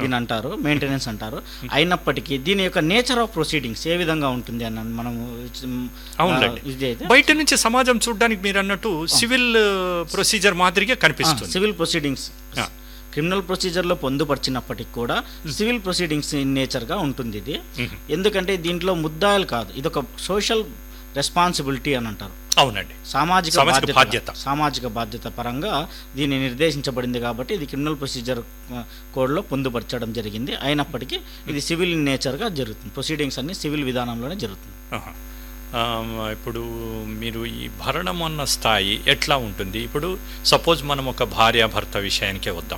దీని అంటారు మెయింటెనెన్స్ అంటారు అయినప్పటికీ దీని యొక్క నేచర్ ఆఫ్ ప్రొసీడింగ్స్ ఏ విధంగా ఉంటుంది అన్న మనము అవునులేండి. ఆ, ఇది అయితే బయట నుంచి సమాజం చూడడానికి మీరు అన్నట్టు సివిల్ ప్రొసీజర్ మాదిరిగా కనిపిస్తుంది సివిల్ ప్రొసీడింగ్స్ ఆ. క్రిమినల్ ప్రొసీజర్లో పొందుపరిచినప్పటికి కూడా సివిల్ ప్రొసీడింగ్స్ ఇన్ నేచర్గా ఉంటుంది ఇది ఎందుకంటే దీంట్లో ముద్దాయిలు కాదు ఇది ఒక సోషల్ రెస్పాన్సిబిలిటీ అని అంటారు అవునండి సామాజిక సామాజిక బాధ్యత బాధ్యత. సామాజిక బాధ్యత పరంగా దీన్ని నిర్దేశించబడింది కాబట్టి ఇది క్రిమినల్ ప్రొసీజర్ కోడ్లో పొందుపరచడం జరిగింది అయినప్పటికీ ఇది సివిల్ ఇన్ నేచర్గా జరుగుతుంది ప్రొసీడింగ్స్ అన్ని సివిల్ విధానంలోనే జరుగుతుంది ఆహా. ఆమ్, ఇప్పుడు మీరు ఈ భరణం అన్న స్థాయి ఎట్లా ఉంటుంది ఇప్పుడు సపోజ్ మనం ఒక భార్య భర్త విషయానికే వద్దాం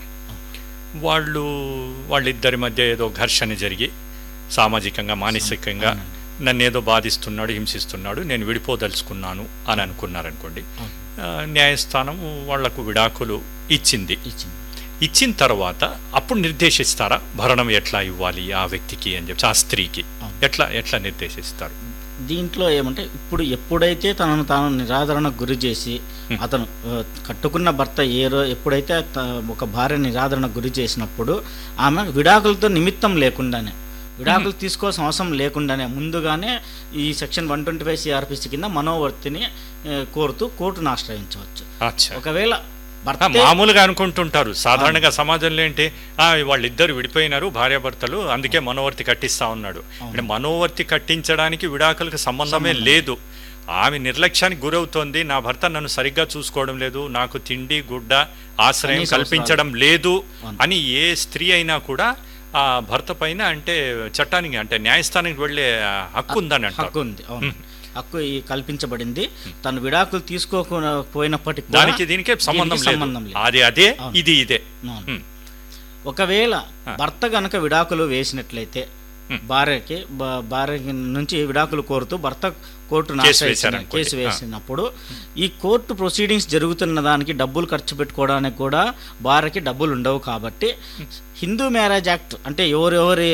వాళ్ళు వాళ్ళిద్దరి మధ్య ఏదో ఘర్షణ జరిగి సామాజికంగా మానసికంగా నన్ను ఏదో బాధిస్తున్నాడు హింసిస్తున్నాడు నేను విడిపోదలుచుకున్నాను అని అనుకున్నారనుకోండి ఆ, న్యాయస్థానం వాళ్లకు విడాకులు ఇచ్చింది ఇచ్చింది ఇచ్చిన తర్వాత అప్పుడు నిర్దేశిస్తారా భరణం ఎట్లా ఇవ్వాలి ఆ వ్యక్తికి అని చెప్పి ఆ స్త్రీకి అవును. ఎట్లా ఎట్లా నిర్దేశిస్తారు దీంట్లో ఏమంటే ఇప్పుడు ఎప్పుడైతే తనను తాను నిరాదరణకు గురి చేసి అతను ఆ, కట్టుకున్న భర్త ఏ రో ఎప్పుడైతే త- ఒక భార్య నిరాదరణకు గురి చేసినప్పుడు ఆమె విడాకులతో నిమిత్తం లేకుండానే విడాకులు తీసుకోవాల్సిన అవసరం లేకుండానే ముందుగానే ఈ section one twenty five CRPC కింద మనోవర్తిని ఆ, కోరుతూ కోర్టును ఆశ్రయించవచ్చు అచ్చా ఒకవేళ ఆ, భర్త మామూలుగా అనుకుంటుంటారు సాధారణంగా సమాజంలో ఏంటి ఆ, వాళ్ళిద్దరు విడిపోయినారు భార్యాభర్తలు అందుకే మనోవర్తి కట్టిస్తా ఉన్నాడు అంటే మనోవర్తి కట్టించడానికి విడాకులకు సంబంధమే లేదు ఆమె నిర్లక్ష్యానికి గురవుతోంది నా భర్త నన్ను సరిగ్గా చూసుకోవడం లేదు నాకు తిండి గుడ్డ ఆశ్రయం కనీస కల్పించడం లేదు అవును. అని ఏ స్త్రీ అయినా కూడా ఆ భర్త పైన అంటే చట్టానికి అంటే న్యాయస్థానానికి వెళ్ళే ఆ, హక్కు ఉందని అంటారు హక్కు ఉంది అవును హక్కు ఈ కల్పించబడింది తను విడాకులు తీసుకోకపోయినప్పటికీ కూడా దానికి దీనికే సంబంధం దీనికి లేదు సంబంధం లేదు అది అదే అవును. ఇది ఇదే అవును. ఉమ్. ఒకవేళ భర్త గనక విడాకులు వేసినట్లయితే Hmm. భార్యకి భా- భార్య నుంచి విడాకులు కోరుతూ భర్త కోర్టును కేసు ఆశ్రయించిన- వేశారనుకోండి. కేసు వేసినప్పుడు ఈ కోర్టు ప్రొసీడింగ్స్ జరుగుతున్న దానికి డబ్బులు ఖర్చు పెట్టుకోవడానికి కూడా భార్యకి డబ్బులు ఉండవు కాబట్టి హిందూ మ్యారేజ్ యాక్ట్ అంటే ఎవరెవరి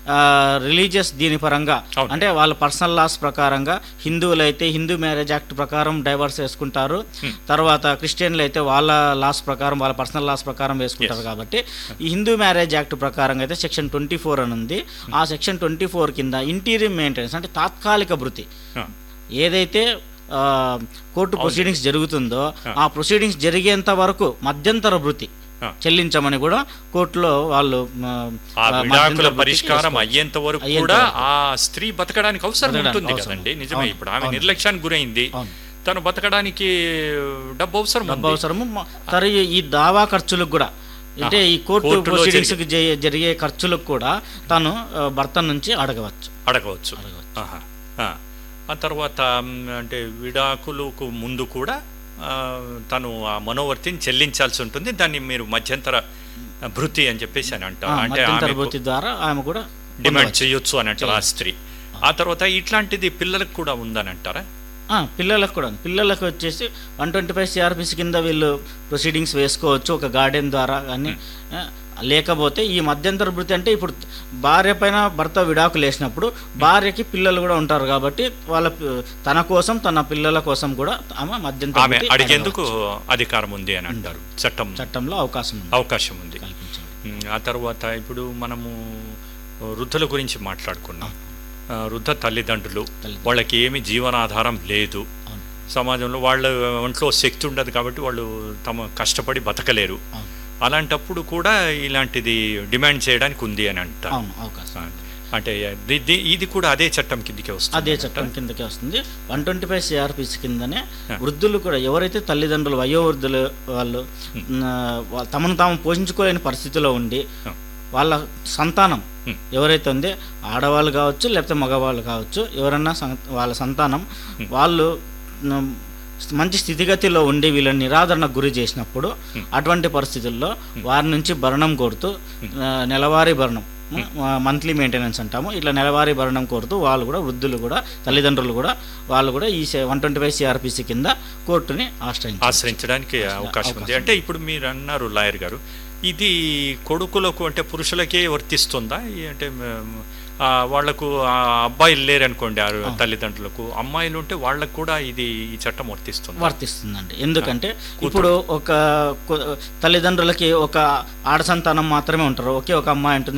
రిలీజియస్ దీని పరంగా అవును. అంటే వాళ్ళ పర్సనల్ లాస్ ప్రకారంగా హిందువులు అయితే హిందూ మ్యారేజ్ యాక్ట్ ప్రకారం డైవర్స్ వేసుకుంటారు తర్వాత క్రిస్టియన్లు అయితే వాళ్ళ లాస్ ప్రకారం వాళ్ళ పర్సనల్ లాస్ ప్రకారం వేసుకుంటారు కాబట్టి ఈ హిందూ మ్యారేజ్ యాక్ట్ ప్రకారం అయితే సెక్షన్ ట్వంటీ ఫోర్ అని ఉంది ఆ సెక్షన్ ట్వంటీ ఫోర్ కింద ఇంటీరియం మెయింటెనెన్స్ అంటే తాత్కాలిక భృతి ఆ. ఏదైతే ఆ, కోర్టు ప్రొసీడింగ్స్ జరుగుతుందో ఆ ప్రొసీడింగ్స్ జరిగేంత వరకు మధ్యంతర భృతి ఆ. చెల్లించమని కూడా కోర్టులో వాళ్ళు ఆ, ఆ ఆ, విడాకుల మధ్యంతర భృతికి పరిష్కారం వేసుకోవచ్చు. అయ్యేంత వరకు అయ్యేంత కూడా వరకు. ఆ స్త్రీ బతకడానికి అవసరం బతకడానికి ఉంటుంది అవసరం. కదండి నిజమే అవును, ఇప్పుడు ఆమె అవును. నిర్లక్ష్యానికి గురైంది అవును. తను బతకడానికి డబ్బు అవసరం డబ్బు ఉంది. అవసరము మ- తరి ఈ దావా ఖర్చులకు కూడా అంటే ఈ కోర్టు కోర్టులో ప్రొసీడింగ్స్ జరిగే ఖర్చులకు కూడా తను ఆ, భర్త నుంచి అడగవచ్చు అడగవచ్చు అడగవచ్చు. ఆహా. ఆ. ఆ తర్వాత మ్, అంటే విడాకులకు ముందు కూడా ఆ, తను ఆ మనోవర్తిని చెల్లించాల్సి ఉంటుంది దాన్ని మీరు మధ్యంతర భృతి అని చెప్పేసి అని ఆ, అంటారు అంటే మధ్యంతర ఆమెకు భృతి ద్వారా ఆమె కూడా డిమాండ్ పొందవచ్చు. చేయొచ్చు అని అంటారు ఆ స్త్రీ ఆ తర్వాత ఇట్లాంటిది పిల్లలకు కూడా ఉందని అంటారా ఆ, పిల్లలకు కూడా ఉంది. పిల్లలకు వచ్చేసి వన్ ట్వంటీ ఫైవ్ సిఆర్పిసి కింద వీళ్ళు ప్రొసీడింగ్స్ వేసుకోవచ్చు ఒక గార్డెన్ ద్వారా కానీ ఆ, లేకపోతే ఈ మధ్యంతర భృతి అంటే ఇప్పుడు భార్య పైన భర్త విడాకులు వేసినప్పుడు భార్యకి పిల్లలు కూడా ఉంటారు కాబట్టి వాళ్ళ పి- తన కోసం తన పిల్లల కోసం కూడా ఆమె మధ్యంతర ఆమె భృతి అడిగేందుకు అడగవచ్చు. అధికారం ఉంది అని అంటారు చట్టం చట్టంలో అవకాశం ఉంది అవకాశం ఉంది కల్పించండి ఉమ్, ఆ తర్వాత ఇప్పుడు మనము వృద్ధుల గురించి మాట్లాడుకున్నాం ఆ, వృద్ధ తల్లిదండ్రులు తల్లిదండ్రులు. వాళ్ళకి ఏమి జీవనాధారం లేదు అవును సమాజంలో వాళ్ళ ఒంట్లో శక్తి ఉండదు కాబట్టి వాళ్ళు తమ కష్టపడి బతకలేరు అవును అలాంటప్పుడు కూడా ఇలాంటిది డిమాండ్ చేయడానికి ఉంది అని అంటారు అవును అవకాశం ఆ, అంటే ది- ది- ఇది కూడా అదే చట్టం కిందకే వస్తుంది అదే చట్టం కిందకే వస్తుంది వన్ ట్వంటీ ఫైవ్ సిఆర్పిసి కిందనే ఆ. వృద్ధులు కూడా ఎవరైతే తల్లిదండ్రులు వయోవృద్ధులు వాళ్ళు ఆ, వా- తమను తాము పోషించుకోలేని పరిస్థితిలో ఉండి ఆ. వాళ్ళ సంతానం Hmm. ఎవరైతే ఉందో ఆడవాళ్ళు కావచ్చు లేకపోతే మగవాళ్ళు కావచ్చు ఎవరన్నా సం- వాళ్ళ సంతానం వాళ్ళు న- మంచి స్థితిగతిలో ఉండి వీళ్ళని నిరాదరణకు గురి చేసినప్పుడు అటువంటి పరిస్థితుల్లో వారి నుంచి భరణం కోరుతూ ఆ, నెలవారీ భరణం మంత్లీ మెయింటెనెన్స్ అంటాము ఇట్లా నెలవారీ భరణం కోరుతూ వాళ్ళు కూడా వృద్ధులు కూడా తల్లిదండ్రులు కూడా వాళ్ళు కూడా ఈ వన్ ట్వంటీ ఫైవ్ సిఆర్పిసి కింద కోర్టుని ఆశ్రయించారు ఆశ్రయించడానికి అవకాశం ఉంది అంటే ఇప్పుడు మీరు అన్నారు లాయర్ గారు ఇది కొడుకులకు అంటే పురుషులకే వర్తిస్తుందా ఈ అంటే మ్, ఆ, వాళ్లకు ఆ అబ్బాయిలు లేరనుకోండి ఆ తల్లిదండ్రులకు అమ్మాయిలు ఉంటే వాళ్ళకు కూడా ఇది ఈ చట్టం వర్తిస్తుంది వర్తిస్తుందండి ఎందుకంటే ఇప్పుడు ఒక కొ- తల్లిదండ్రులకి ఒక ఆడ సంతానం మాత్రమే ఉంటారు ఒకే ఒక అమ్మాయి ఉంటుంది